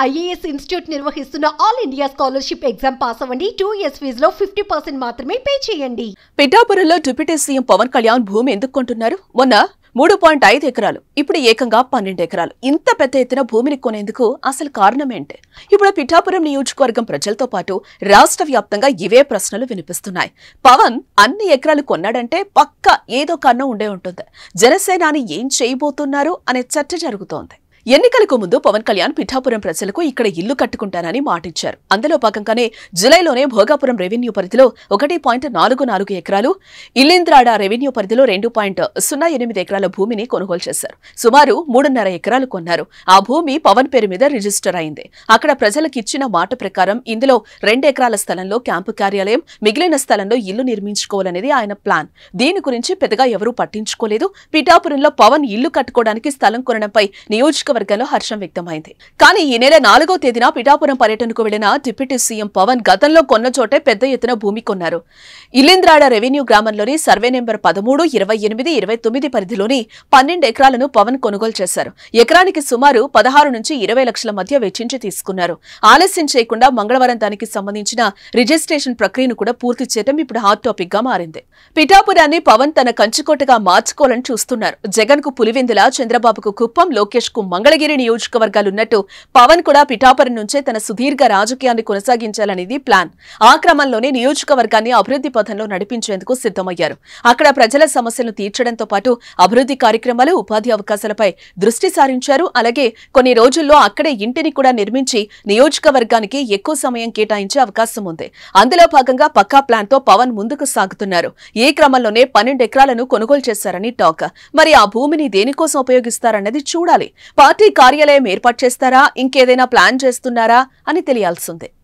IAS institute నిర్వహిస్తున్న all India scholarship exam pass అవ్వండి two years ఫీజులో ఫిఫ్టీ పర్సెంట్ మాత్రమే పే చేయండి పిఠాపురంలో డిప్యూటీ సీఎం పవన్ కళ్యాణ్ భూమి ఎందుకు కొంటున్నారు మొన్న మూడు పాయింట్ ఐదు ఎకరాలు ఇప్పుడు ఏకంగా పన్నెండు ఎకరాలు ఇంత పెద్ద ఎత్తున భూమిని కొనేందుకు అసలు కారణం ఏంటి ఇప్పుడు పిఠాపురం నియోజకవర్గం ప్రజలతో పాటు రాష్ట్ర వ్యాప్తంగా ఇవే ప్రశ్నలు వినిపిస్తున్నాయి పవన్ అన్ని ఎకరాలు కొన్నాడంటే పక్క ఏదో కారణం ఉండే ఉంటుంది జనసేనాని ఏం చేయబోతున్నారు అనే చర్చ జరుగుతోంది ఎన్నికలకు ముందు పవన్ కళ్యాణ్ పిఠాపురం ప్రజలకు ఇక్కడ ఇల్లు కట్టుకుంటానని మాటిచ్చారు అందులో భాగంగానే జులైలోనే భోగాపురం రెవెన్యూ పరిధిలో ఒకటి పాయింట్ నాలుగు నాలుగు ఎకరాలు ఇల్లింద్రాడ రెవెన్యూ పరిధిలో రెండు పాయింట్ సున్నా ఎనిమిది ఎకరాల భూమిని కొనుగోలు చేశారు సుమారు మూడున్నర ఎకరాలు కొన్నారు ఆ భూమి పవన్ పేరు మీద రిజిస్టర్ అయింది అక్కడ ప్రజలకు ఇచ్చిన మాట ప్రకారం ఇందులో రెండు ఎకరాల స్థలంలో క్యాంపు కార్యాలయం మిగిలిన స్థలంలో ఇల్లు నిర్మించుకోవాలనేది ఆయన ప్లాన్ దీని గురించి పెద్దగా ఎవరూ పట్టించుకోలేదు పిఠాపురంలో పవన్ ఇల్లు కట్టుకోవడానికి స్థలం కొనడంపై నియోజకవర్గంలో హర్షం వ్యక్తమైంది కానీ ఈ నెల నాలుగో తేదీన పిఠాపురం పర్యటనకు వెళ్లిన డిప్యూటీ సీఎం పవన్ గతంలో కొన్న చోటే పెద్ద ఎత్తున భూమి కొన్నారు ఇల్లింద్రాడ రెవెన్యూ గ్రామంలోని సర్వే నెంబర్ పదమూడు ఇరవై ఎనిమిది ఇరవై తొమ్మిది పరిధిలోని పన్నెండు ఎకరాలను పవన్ కొనుగోలు చేశారు ఎకరానికి సుమారు పదహారు నుంచి ఇరవై లక్షల మధ్య వెచ్చించి తీసుకున్నారు ఆలస్యం చేయకుండా మంగళవారం దానికి సంబంధించిన రిజిస్ట్రేషన్ ప్రక్రియను కూడా పూర్తి చేయడం ఇప్పుడు హాట్ టాపిక్ గా మారింది పిఠాపురాన్ని పవన్ తన కంచుకోటగా మార్చుకోవాలని చూస్తున్నారు జగన్ కు పులివెందుల చంద్రబాబుకు కుప్పం లోకేష్ కు మంగళగిరి నియోజకవర్గాలున్నట్టు పవన్ కూడా పిఠాపురం నుంచే తన సుదీర్ఘ రాజకీయాన్ని కొనసాగించాలనేది ప్లాన్ ఆ క్రమంలోనే నియోజకవర్గాన్ని అభివృద్ధి పథంలో నడిపించేందుకు సిద్ధమయ్యారు అక్కడ ప్రజల సమస్యలను తీర్చడంతో పాటు అభివృద్ధి కార్యక్రమాలు ఉపాధి అవకాశాలపై దృష్టి సారించారు అలాగే కొన్ని రోజుల్లో అక్కడే ఇంటిని కూడా నిర్మించి నియోజకవర్గానికి ఎక్కువ సమయం కేటాయించే అవకాశం ఉంది అందులో భాగంగా పక్కా ప్లాన్ తో పవన్ ముందుకు సాగుతున్నారు ఈ క్రమంలోనే పన్నెండు ఎకరాలను కొనుగోలు చేశారని టాక్ మరి ఆ భూమిని దేనికోసం ఉపయోగిస్తారన్నది చూడాలి పార్టీ కార్యాలయం ఏర్పాటు చేస్తారా ఇంకేదైనా ప్లాన్ చేస్తున్నారా అని తెలియాల్సిందే